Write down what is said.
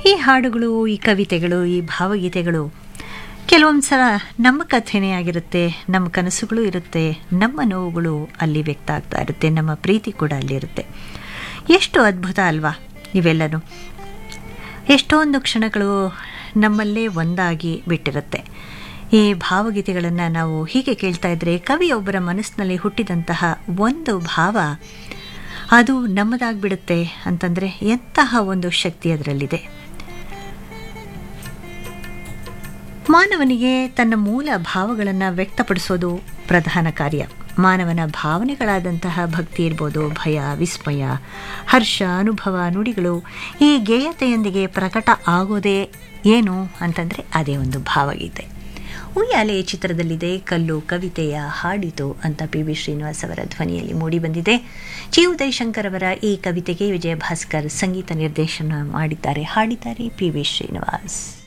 ಈ ಹಾಡುಗಳು ಈ ಕವಿತೆಗಳು ಈ ಭಾವಗೀತೆಗಳು ಕೆಲವೊಂದು ಸಲ ನಮ್ಮ ಕಥೆನೇ ಆಗಿರುತ್ತೆ ನಮ್ಮ ಕನಸುಗಳು ಇರುತ್ತೆ ನಮ್ಮ ನೋವುಗಳು ಅಲ್ಲಿ ವ್ಯಕ್ತ ಆಗ್ತಾ ಇರುತ್ತೆ ನಮ್ಮ ಪ್ರೀತಿ ಕೂಡ ಅಲ್ಲಿರುತ್ತೆ ಎಷ್ಟು ಅದ್ಭುತ ಅಲ್ವಾ ಇವೆಲ್ಲನೂ ಎಷ್ಟೊಂದು ಕ್ಷಣಗಳು ನಮ್ಮಲ್ಲೇ ಒಂದಾಗಿ ಬಿಟ್ಟಿರುತ್ತೆ ಈ ಭಾವಗೀತೆಗಳನ್ನು ನಾವು ಹೀಗೆ ಕೇಳ್ತಾ ಇದ್ದರೆ ಕವಿಯೊಬ್ಬರ ಮನಸ್ಸಿನಲ್ಲಿ ಹುಟ್ಟಿದಂತಹ ಒಂದು ಭಾವ ಅದು ನಮ್ಮದಾಗ್ಬಿಡುತ್ತೆ ಅಂತಂದರೆ ಎಂತಹ ಒಂದು ಶಕ್ತಿ ಅದರಲ್ಲಿದೆ ಮಾನವನಿಗೆ ತನ್ನ ಮೂಲ ಭಾವಗಳನ್ನು ವ್ಯಕ್ತಪಡಿಸೋದು ಪ್ರಧಾನ ಕಾರ್ಯ ಮಾನವನ ಭಾವನೆಗಳಾದಂತಹ ಭಕ್ತಿ ಇರ್ಬೋದು ಭಯ ವಿಸ್ಮಯ ಹರ್ಷ ಅನುಭವ ನುಡಿಗಳು ಈ ಗೇಯತೆಯೊಂದಿಗೆ ಪ್ರಕಟ ಆಗೋದೇ ಏನು ಅಂತಂದರೆ ಅದೇ ಒಂದು ಭಾವಗೀತೆ ಉಯ್ಯಾಲೆ ಚಿತ್ರದಲ್ಲಿದೆ ಕಲ್ಲು ಕವಿತೆಯ ಹಾಡಿತು ಅಂತ ಪಿ ವಿ ಶ್ರೀನಿವಾಸ್ ಅವರ ಧ್ವನಿಯಲ್ಲಿ ಮೂಡಿಬಂದಿದೆ ಜಿ ಉದಯಶಂಕರ್ ಅವರ ಈ ಕವಿತೆಗೆ ವಿಜಯ ಭಾಸ್ಕರ್ ಸಂಗೀತ ನಿರ್ದೇಶನ ಮಾಡಿದ್ದಾರೆ ಹಾಡಿದ್ದಾರೆ ಪಿ ವಿ ಶ್ರೀನಿವಾಸ್